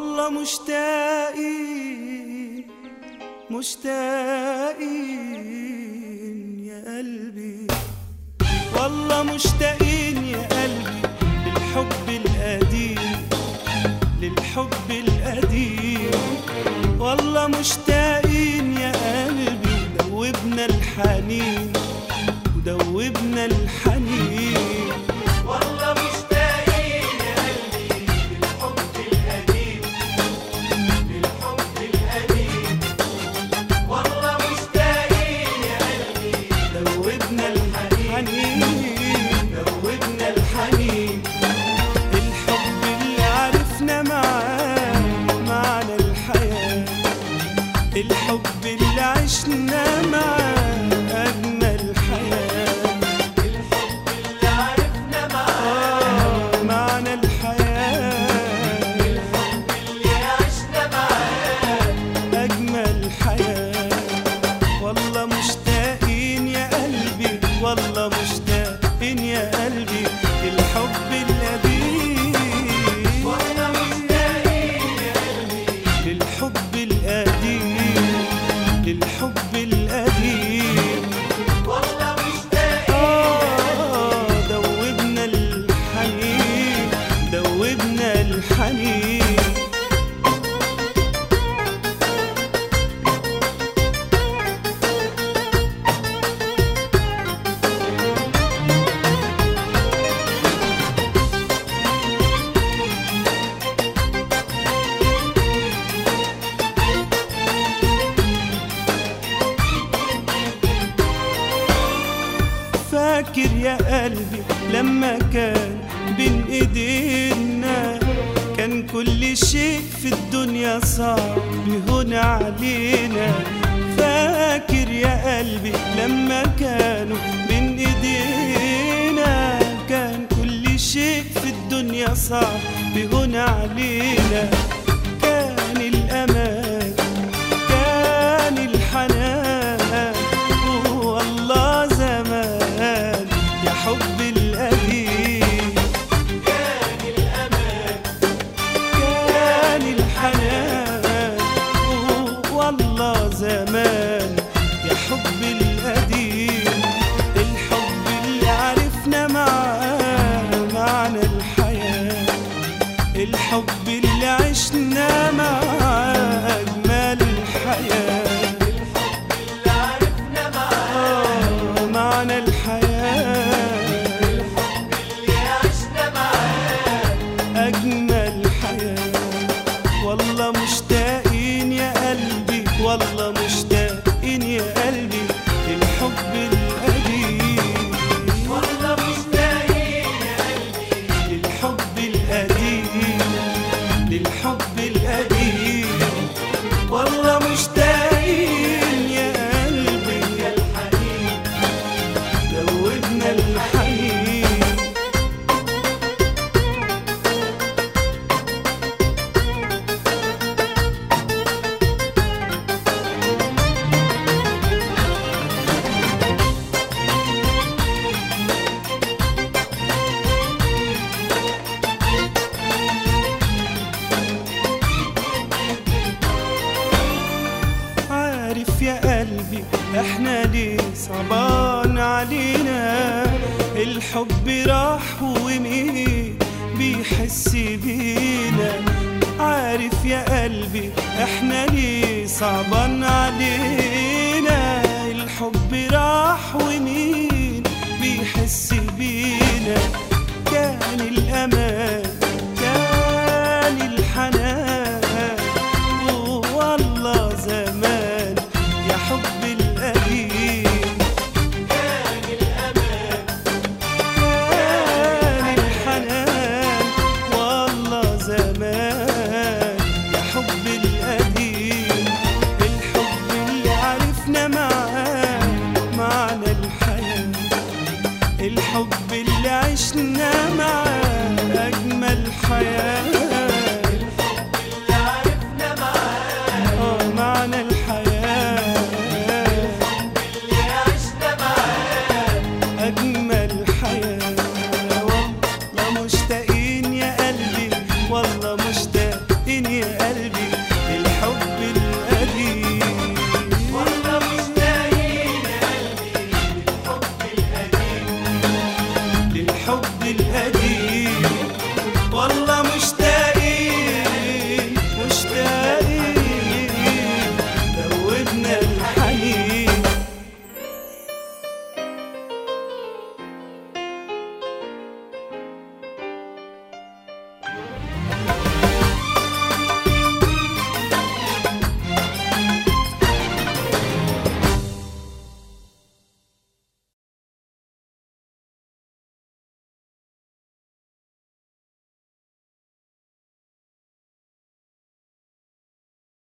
والله مشتاقين مشتاقين يا قلبي والله مشتاقين يا قلبي للحب القديم للحب القديم والله مشتاقين يا قلبي دوبنا الحنين ودوبنا الحنين والله مشتاقين يا قلبي للحب القديم للحب القديم والله مشتاقين يا قلبي دوبنا الحنين دوبنا الحنين الحب اللي عرفنا معاه معنى الحياة الحب اللي عشنا معاه أجمل حياة الحب اللي عرفنا معاه معنى الحياة الحب اللي عشنا معاه أجمل حياة والله مشتاقين يا قلبي والله مشتاقين يا قلبي للحب القديم والله مشتاقين يا قلبي للحب القديم للحب القديم والله مشتاقين آه دوبنا الحنين دوبنا الحنين فاكر يا قلبي لما كان بين ايدينا كان كل شيء في الدنيا صعب يهون علينا فاكر يا قلبي لما كانوا بين ايدينا كان كل شيء في الدنيا صعب يهون علينا كان الامان كان الحنان والله زمان يا حب القديم كان الأمان كان الحنان والله زمان يا حب القديم الحب اللي عرفنا معاه معنى الحياة الحب اللي عشنا معاه أجمل الحياة الحب اللي عرفنا معاه معنى الحياة الحب اللي عشنا معاه أجمل حياة والله مشتاقين يا قلبي والله مشتاقين يا قلبي للحب القديم والله مشتاقين يا قلبي للحب القديم للحب القديم والله مشتاقين يا قلبي يا الحنين دوبنا الحنين عارف يا قلبي احنا ليه صعبان علينا الحب راح ومين بيحس بينا عارف يا قلبي احنا ليه صعبان علينا